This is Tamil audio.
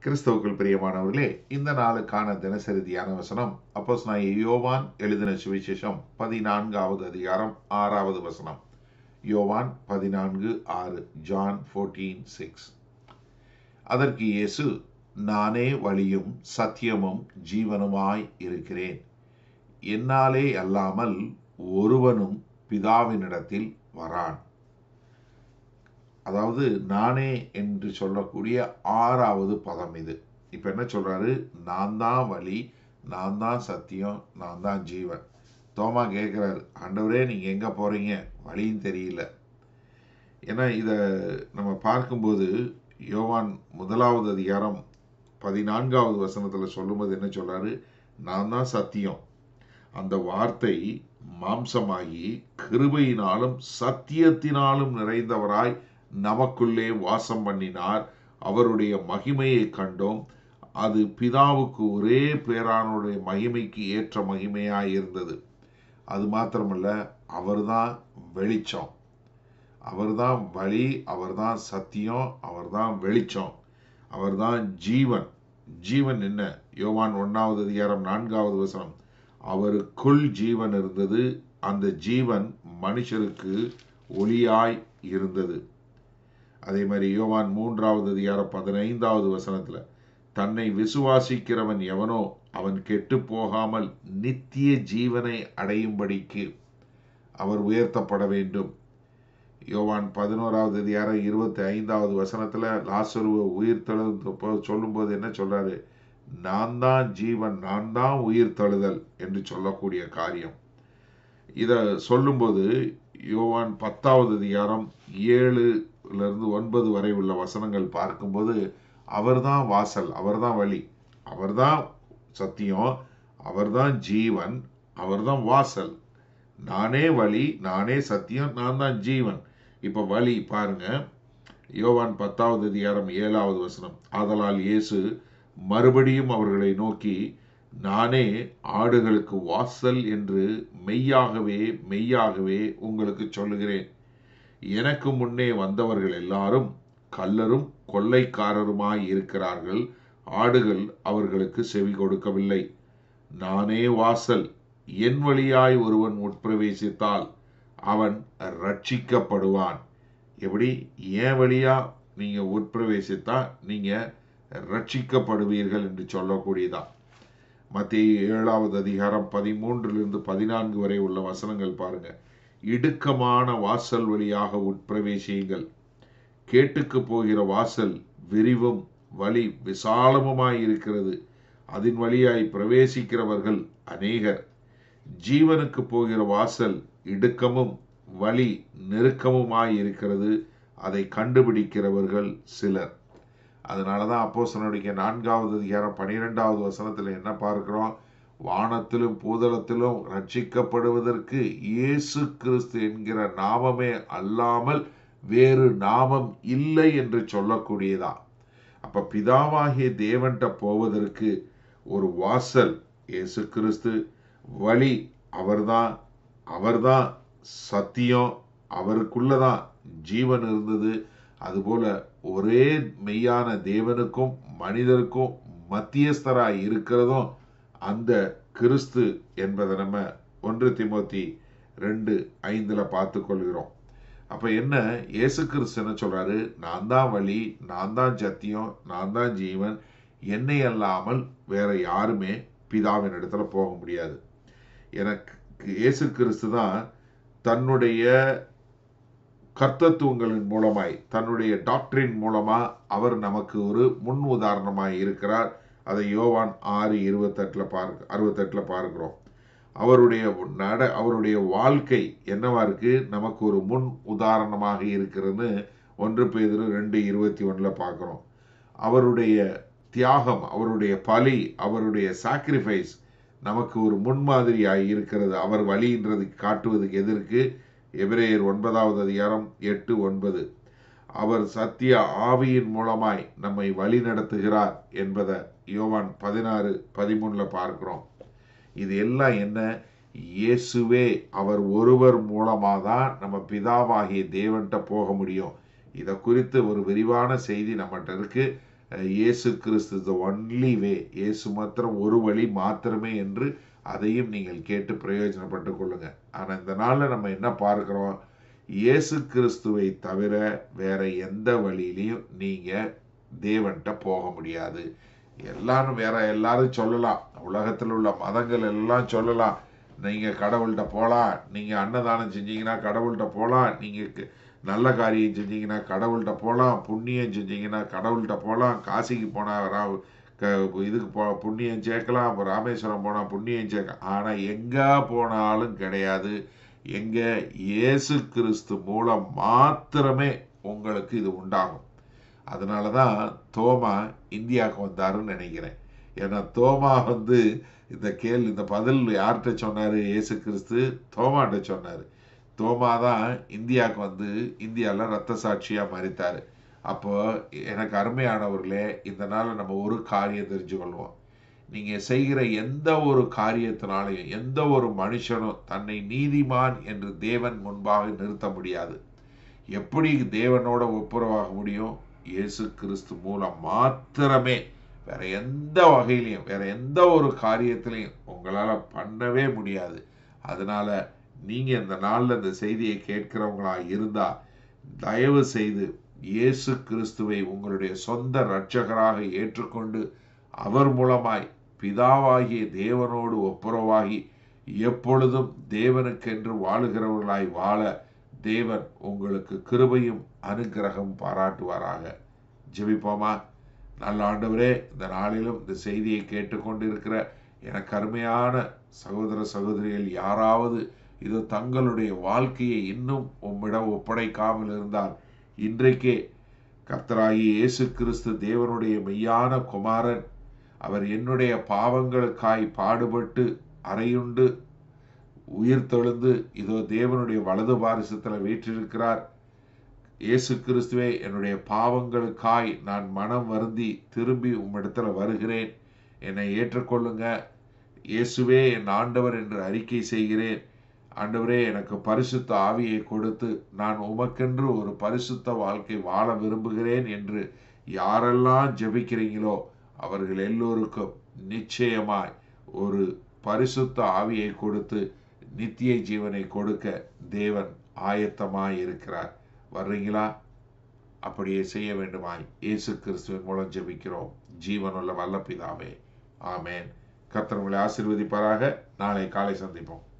கிறிஸ்தவுக்குள் பிரியமானவர்களே இந்த நாளுக்கான தினசரி தியான வசனம் அப்போஸ் நான் யோவான் எழுதின சுவிசேஷம் பதினான்காவது அதிகாரம் ஆறாவது வசனம் யோவான் பதினான்கு ஆறு ஜான் ஃபோர்டீன் சிக்ஸ் அதற்கு இயேசு நானே வழியும் சத்தியமும் ஜீவனுமாய் இருக்கிறேன் என்னாலே அல்லாமல் ஒருவனும் பிதாவினிடத்தில் வரான் அதாவது நானே என்று சொல்லக்கூடிய ஆறாவது பதம் இது இப்போ என்ன சொல்றாரு நான் தான் வழி நான் தான் சத்தியம் நான் தான் ஜீவன் தோமா கேட்குறாரு ஆண்டவரே நீங்கள் எங்கே போகிறீங்க வழியும் தெரியல ஏன்னா இதை நம்ம பார்க்கும்போது யோவான் முதலாவது அதிகாரம் பதினான்காவது வசனத்தில் சொல்லும்போது என்ன சொல்றாரு நான் தான் சத்தியம் அந்த வார்த்தை மாம்சமாகி கிருபையினாலும் சத்தியத்தினாலும் நிறைந்தவராய் நமக்குள்ளே வாசம் பண்ணினார் அவருடைய மகிமையை கண்டோம் அது பிதாவுக்கு ஒரே பேரானுடைய மகிமைக்கு ஏற்ற மகிமையாய் இருந்தது அது மாத்திரமல்ல அவர்தான் வெளிச்சம் அவர்தான் வழி அவர்தான் சத்தியம் அவர்தான் வெளிச்சம் அவர்தான் ஜீவன் ஜீவன் என்ன யோவான் ஒன்னாவது அதிகாரம் நான்காவது வசனம் அவருக்குள் ஜீவன் இருந்தது அந்த ஜீவன் மனுஷருக்கு ஒளியாய் இருந்தது அதே மாதிரி யோவான் மூன்றாவது அதிகாரம் பதினைந்தாவது வசனத்துல தன்னை விசுவாசிக்கிறவன் எவனோ அவன் கெட்டு போகாமல் நித்திய ஜீவனை அடையும்படிக்கு அவர் உயர்த்தப்பட வேண்டும் யோவான் பதினோராவது அதிகாரம் இருபத்தி ஐந்தாவது வசனத்துல லாசருவ உயிர் தழுது சொல்லும்போது என்ன சொல்றாரு நான் தான் ஜீவன் நான் தான் உயிர் தழுதல் என்று சொல்லக்கூடிய காரியம் இதை சொல்லும்போது யோவான் பத்தாவது அதிகாரம் ஏழுலேருந்து ஒன்பது வரை உள்ள வசனங்கள் பார்க்கும்போது அவர்தான் வாசல் அவர்தான் வழி அவர்தான் சத்தியம் அவர்தான் ஜீவன் அவர்தான் வாசல் நானே வழி நானே சத்தியம் நான் தான் ஜீவன் இப்போ வழி பாருங்க யோவான் பத்தாவது அதிகாரம் ஏழாவது வசனம் ஆதலால் இயேசு மறுபடியும் அவர்களை நோக்கி நானே ஆடுகளுக்கு வாசல் என்று மெய்யாகவே மெய்யாகவே உங்களுக்கு சொல்லுகிறேன் எனக்கு முன்னே வந்தவர்கள் எல்லாரும் கல்லரும் கொள்ளைக்காரருமாய் இருக்கிறார்கள் ஆடுகள் அவர்களுக்கு செவி கொடுக்கவில்லை நானே வாசல் என் வழியாய் ஒருவன் உட்பிரவேசித்தால் அவன் ரட்சிக்கப்படுவான் எப்படி ஏன் வழியா நீங்க உட்பிரவேசித்தா நீங்க ரட்சிக்கப்படுவீர்கள் என்று சொல்லக்கூடியதான் மத்திய ஏழாவது அதிகாரம் பதிமூன்றிலிருந்து பதினான்கு வரை உள்ள வசனங்கள் பாருங்க இடுக்கமான வாசல் வழியாக உட்பிரவேசியுங்கள் கேட்டுக்கு போகிற வாசல் விரிவும் வழி விசாலமுமாய் இருக்கிறது அதன் வழியாய் பிரவேசிக்கிறவர்கள் அநேகர் ஜீவனுக்கு போகிற வாசல் இடுக்கமும் வழி நெருக்கமுமாய் இருக்கிறது அதை கண்டுபிடிக்கிறவர்கள் சிலர் அதனால தான் அப்போசனுடைய நான்காவது அதிகாரம் பனிரெண்டாவது வசனத்தில் என்ன பார்க்கிறோம் வானத்திலும் பூதளத்திலும் ரட்சிக்கப்படுவதற்கு இயேசு கிறிஸ்து என்கிற நாமமே அல்லாமல் வேறு நாமம் இல்லை என்று சொல்லக்கூடியதா அப்ப பிதாவாகிய தேவன்கிட்ட போவதற்கு ஒரு வாசல் இயேசு கிறிஸ்து வழி அவர்தான் அவர்தான் சத்தியம் அவருக்குள்ளதான் ஜீவன் இருந்தது அதுபோல ஒரே மெய்யான தேவனுக்கும் மனிதருக்கும் மத்தியஸ்தராய் இருக்கிறதும் அந்த கிறிஸ்து என்பதை நம்ம ஒன்று திமோத்தி ரெண்டு ஐந்துல பார்த்து கொள்கிறோம் அப்ப என்ன இயேசு கிறிஸ்து என்ன சொல்றாரு நான் தான் வழி நான் தான் சத்தியம் நான் தான் ஜீவன் என்னை அல்லாமல் வேற யாருமே பிதாவின் இடத்துல போக முடியாது எனக்கு இயேசு கிறிஸ்து தான் தன்னுடைய கர்த்தத்துவங்களின் மூலமாய் தன்னுடைய டாக்டரின் மூலமா அவர் நமக்கு ஒரு முன் உதாரணமாய் இருக்கிறார் அதை யோவான் ஆறு இருபத்தெட்டுல பார்க்க அறுபத்தெட்டுல பார்க்கிறோம் அவருடைய நட அவருடைய வாழ்க்கை என்னவா இருக்கு நமக்கு ஒரு முன் உதாரணமாக இருக்கிறதுன்னு ஒன்று பேதிரு ரெண்டு இருபத்தி ஒன்றுல பார்க்குறோம் அவருடைய தியாகம் அவருடைய பலி அவருடைய சாக்ரிஃபைஸ் நமக்கு ஒரு முன்மாதிரியாய் இருக்கிறது அவர் வழின்றது காட்டுவதுக்கு எதற்கு எபிரேயர் ஒன்பதாவது அதிகாரம் எட்டு ஒன்பது அவர் சத்திய ஆவியின் மூலமாய் நம்மை வழி நடத்துகிறார் என்பதை யோவான் பதினாறு பதிமூணுல பார்க்கிறோம் இது எல்லாம் என்ன இயேசுவே அவர் ஒருவர் மூலமாக தான் நம்ம பிதாவாகிய தேவன்கிட்ட போக முடியும் இதை குறித்து ஒரு விரிவான செய்தி நம்மகிட்ட இருக்கு அஹ், இயேசு கிறிஸ்து த ஒன்லி வே இயேசு மாத்திரம் ஒரு வழி மாத்திரமே என்று அதையும் நீங்கள் கேட்டு பிரயோஜனப்பட்டு கொள்ளுங்க ஆனால் இந்த நாளில் நம்ம என்ன பார்க்கிறோம் இயேசு கிறிஸ்துவை தவிர வேற எந்த வழியிலையும் நீங்கள் தேவன்கிட்ட போக முடியாது எல்லாரும் வேற எல்லாரும் சொல்லலாம் உலகத்தில் உள்ள மதங்கள் எல்லாம் சொல்லலாம் நீங்கள் கடவுள்கிட்ட போகலாம் நீங்கள் அன்னதானம் செஞ்சீங்கன்னா கடவுள்கிட்ட போகலாம் நீங்கள் நல்ல காரியம் செஞ்சீங்கன்னா கடவுள்கிட்ட போகலாம் புண்ணியம் செஞ்சீங்கன்னா கடவுள்கிட்ட போகலாம் காசிக்கு போனால் ரா க இதுக்கு போ புண்ணியம் சேர்க்கலாம் அப்போ ராமேஸ்வரம் போனால் புண்ணியம் சேர்க்கலாம் ஆனால் எங்கே போனாலும் கிடையாது எங்கே இயேசு கிறிஸ்து மூலம் மாத்திரமே உங்களுக்கு இது உண்டாகும் அதனால தான் தோமா இந்தியாவுக்கு வந்தாருன்னு நினைக்கிறேன் ஏன்னா தோமா வந்து இந்த கேள்வி இந்த பதில் யார்கிட்ட சொன்னார் இயேசு கிறிஸ்து தோமாட்ட சொன்னார் தோமா தான் இந்தியாவுக்கு வந்து இந்தியாவில் ரத்த சாட்சியாக மறித்தார் அப்போ எனக்கு அருமையானவர்களே இந்த நாளில் நம்ம ஒரு காரியம் தெரிஞ்சுக்கொள்வோம் நீங்கள் செய்கிற எந்த ஒரு காரியத்தினாலையும் எந்த ஒரு மனுஷனும் தன்னை நீதிமான் என்று தேவன் முன்பாக நிறுத்த முடியாது எப்படி தேவனோட ஒப்புரவாக முடியும் இயேசு கிறிஸ்து மூலம் மாத்திரமே வேற எந்த வகையிலையும் வேற எந்த ஒரு காரியத்திலையும் உங்களால் பண்ணவே முடியாது அதனால நீங்க இந்த நாளில் இந்த செய்தியை கேட்கிறவங்களா இருந்தா தயவு செய்து இயேசு கிறிஸ்துவை உங்களுடைய சொந்த இரட்சகராக ஏற்றுக்கொண்டு அவர் மூலமாய் பிதாவாகிய தேவனோடு ஒப்புரவாகி எப்பொழுதும் தேவனுக்கென்று வாழுகிறவர்களாய் வாழ தேவன் உங்களுக்கு கிருபையும் அனுக்கிரகம் பாராட்டுவாராக ஜெபிப்போமா நல்ல ஆண்டவரே இந்த நாளிலும் இந்த செய்தியை கேட்டுக்கொண்டிருக்கிற எனக்கு அருமையான சகோதர சகோதரிகள் யாராவது இது தங்களுடைய வாழ்க்கையை இன்னும் உம்மிடம் ஒப்படைக்காமல் இருந்தால் இன்றைக்கே கர்த்தராகிய இயேசு கிறிஸ்து தேவனுடைய மெய்யான குமாரன் அவர் என்னுடைய பாவங்களுக்காய் பாடுபட்டு அறையுண்டு உயிர் தெழுந்து இதோ தேவனுடைய வலது பாரிசத்தில் வீற்றிருக்கிறார் இயேசு கிறிஸ்துவே என்னுடைய பாவங்களுக்காய் நான் மனம் வருந்தி திரும்பி உம்மிடத்துல வருகிறேன் என்னை ஏற்றுக்கொள்ளுங்க இயேசுவே என் ஆண்டவர் என்று அறிக்கை செய்கிறேன் ஆண்டவரே எனக்கு பரிசுத்த ஆவியை கொடுத்து நான் உமக்கென்று ஒரு பரிசுத்த வாழ்க்கை வாழ விரும்புகிறேன் என்று யாரெல்லாம் ஜெபிக்கிறீங்களோ அவர்கள் எல்லோருக்கும் நிச்சயமாய் ஒரு பரிசுத்த ஆவியை கொடுத்து நித்திய ஜீவனை கொடுக்க தேவன் ஆயத்தமாய் இருக்கிறார் வர்றீங்களா அப்படியே செய்ய வேண்டுமாய் இயேசு கிறிஸ்துவின் மூலம் ஜெபிக்கிறோம் ஜீவனுள்ள வல்ல பிதாவே ஆமேன் கர்த்தர் உங்களை ஆசீர்வதிப்பாராக நாளை காலை சந்திப்போம்